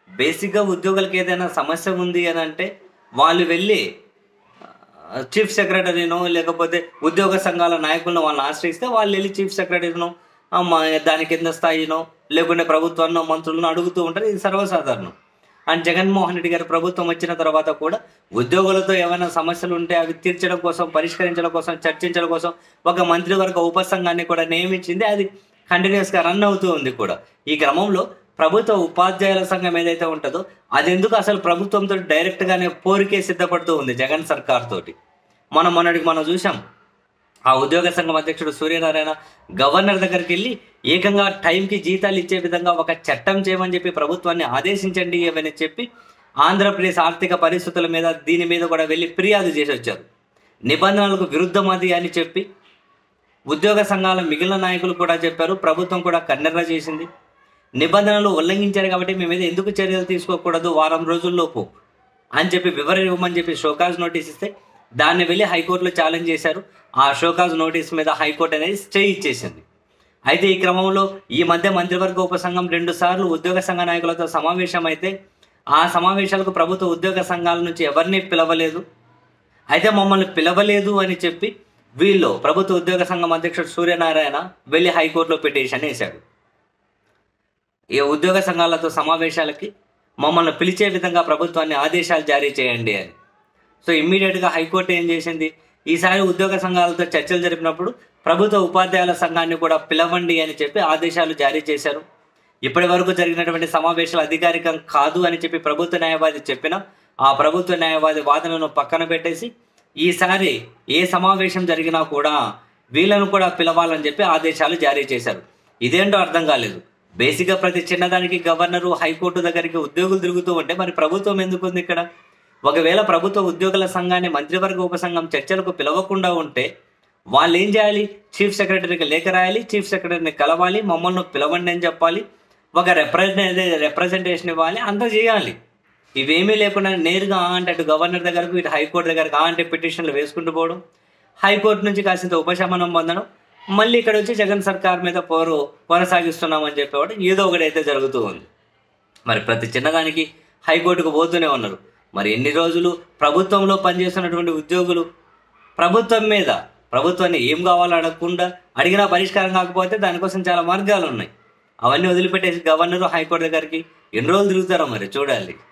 బేసిక్గా ఉద్యోగులకు ఏదైనా సమస్య ఉంది అని అంటే వాళ్ళు వెళ్ళి చీఫ్ సెక్రటరీనో లేకపోతే ఉద్యోగ సంఘాల నాయకులను వాళ్ళని ఆశ్రయిస్తే వాళ్ళు వెళ్ళి చీఫ్ సెక్రటరీనో అమ్మ దాని కింద స్థాయినో లేకుంటే ప్రభుత్వాన్నో మంత్రులను అడుగుతూ ఉంటారు ఇది సర్వసాధారణం అండ్ జగన్మోహన్ రెడ్డి గారి ప్రభుత్వం వచ్చిన తర్వాత కూడా ఉద్యోగులతో ఏమైనా సమస్యలు ఉంటే అవి తీర్చడం కోసం పరిష్కరించడం కోసం చర్చించడం కోసం ఒక మంత్రివర్గ ఉపసంఘాన్ని కూడా నియమించింది అది కంటిన్యూస్గా రన్ అవుతూ ఉంది కూడా ఈ క్రమంలో ప్రభుత్వ ఉపాధ్యాయుల సంఘం ఏదైతే ఉంటుందో అది ఎందుకు అసలు ప్రభుత్వంతో డైరెక్ట్గానే పోరికే సిద్ధపడుతూ ఉంది జగన్ సర్కార్ తోటి మనం మొన్నటికి మనం చూసాం ఆ ఉద్యోగ సంఘం అధ్యక్షుడు సూర్యనారాయణ గవర్నర్ దగ్గరికి వెళ్ళి ఏకంగా టైంకి జీతాలు ఇచ్చే విధంగా ఒక చట్టం చేయమని చెప్పి ప్రభుత్వాన్ని ఆదేశించండి అని చెప్పి ఆంధ్రప్రదేశ్ ఆర్థిక పరిస్థితుల మీద దీని మీద కూడా వెళ్ళి ఫిర్యాదు చేసి వచ్చారు నిబంధనలకు విరుద్ధం అది అని చెప్పి ఉద్యోగ సంఘాల మిగిలిన నాయకులు కూడా చెప్పారు ప్రభుత్వం కూడా కన్నెర్ర చేసింది నిబంధనలు ఉల్లంఘించారు కాబట్టి మీ మీద ఎందుకు చర్యలు తీసుకోకూడదు వారం రోజుల్లోపు అని చెప్పి వివరణ ఇవ్వమని చెప్పి షోకాజ్ నోటీస్ ఇస్తే దాన్ని వెళ్ళి హైకోర్టులో ఛాలెంజ్ చేశారు ఆ షోకాజ్ నోటీస్ మీద హైకోర్టు అనేది స్టే ఇచ్చేసింది అయితే ఈ క్రమంలో ఈ మధ్య మంత్రివర్గ ఉపసంఘం రెండు సార్లు ఉద్యోగ సంఘ నాయకులతో సమావేశం అయితే ఆ సమావేశాలకు ప్రభుత్వ ఉద్యోగ సంఘాల నుంచి ఎవరిని పిలవలేదు అయితే మమ్మల్ని పిలవలేదు అని చెప్పి వీళ్ళు ప్రభుత్వ ఉద్యోగ సంఘం అధ్యక్షుడు సూర్యనారాయణ వెళ్ళి హైకోర్టులో పిటిషన్ వేశాడు ఈ ఉద్యోగ సంఘాలతో సమావేశాలకి మమ్మల్ని పిలిచే విధంగా ప్రభుత్వాన్ని ఆదేశాలు జారీ చేయండి అని సో ఇమ్మీడియట్గా హైకోర్టు ఏం చేసింది ఈసారి ఉద్యోగ సంఘాలతో చర్చలు జరిపినప్పుడు ప్రభుత్వ ఉపాధ్యాయుల సంఘాన్ని కూడా పిలవండి అని చెప్పి ఆదేశాలు జారీ చేశారు ఇప్పటి వరకు జరిగినటువంటి సమావేశాలు అధికారికం కాదు అని చెప్పి ప్రభుత్వ న్యాయవాది చెప్పిన ఆ ప్రభుత్వ న్యాయవాది వాదనను పక్కన పెట్టేసి ఈసారి ఏ సమావేశం జరిగినా కూడా వీళ్ళను కూడా పిలవాలని చెప్పి ఆదేశాలు జారీ చేశారు ఇదేంటో అర్థం కాలేదు బేసిక్గా ప్రతి చిన్నదానికి గవర్నరు హైకోర్టు దగ్గరికి ఉద్యోగులు తిరుగుతూ ఉంటే మరి ప్రభుత్వం ఎందుకుంది ఇక్కడ ఒకవేళ ప్రభుత్వ ఉద్యోగుల సంఘాన్ని మంత్రివర్గ ఉపసంఘం చర్చలకు పిలవకుండా ఉంటే వాళ్ళు ఏం చేయాలి చీఫ్ సెక్రటరీకి లేఖ రాయాలి చీఫ్ సెక్రటరీని కలవాలి మమ్మల్ని పిలవండి అని చెప్పాలి ఒక రిప్రజెంటే రిప్రజెంటేషన్ ఇవ్వాలి అంతా చేయాలి ఇవేమీ లేకుండా నేరుగా ఆ అంటే అటు గవర్నర్ దగ్గరకు ఇటు హైకోర్టు దగ్గరకు ఆ అంటే పిటిషన్లు వేసుకుంటూ పోవడం హైకోర్టు నుంచి కాసింత ఉపశమనం పొందడం మళ్ళీ ఇక్కడ వచ్చి జగన్ సర్కార్ మీద పోరు కొనసాగిస్తున్నామని చెప్పేవాడు ఏదో ఒకటి అయితే జరుగుతూ ఉంది మరి ప్రతి చిన్నదానికి హైకోర్టుకు పోతూనే ఉన్నారు మరి ఎన్ని రోజులు ప్రభుత్వంలో పనిచేస్తున్నటువంటి ఉద్యోగులు ప్రభుత్వం మీద ప్రభుత్వాన్ని ఏం కావాలో అడగకుండా అడిగినా పరిష్కారం కాకపోతే దానికోసం చాలా మార్గాలు ఉన్నాయి అవన్నీ వదిలిపెట్టేసి గవర్నరు హైకోర్టు దగ్గరికి ఎన్ని రోజులు తిరుగుతారో మరి చూడాలి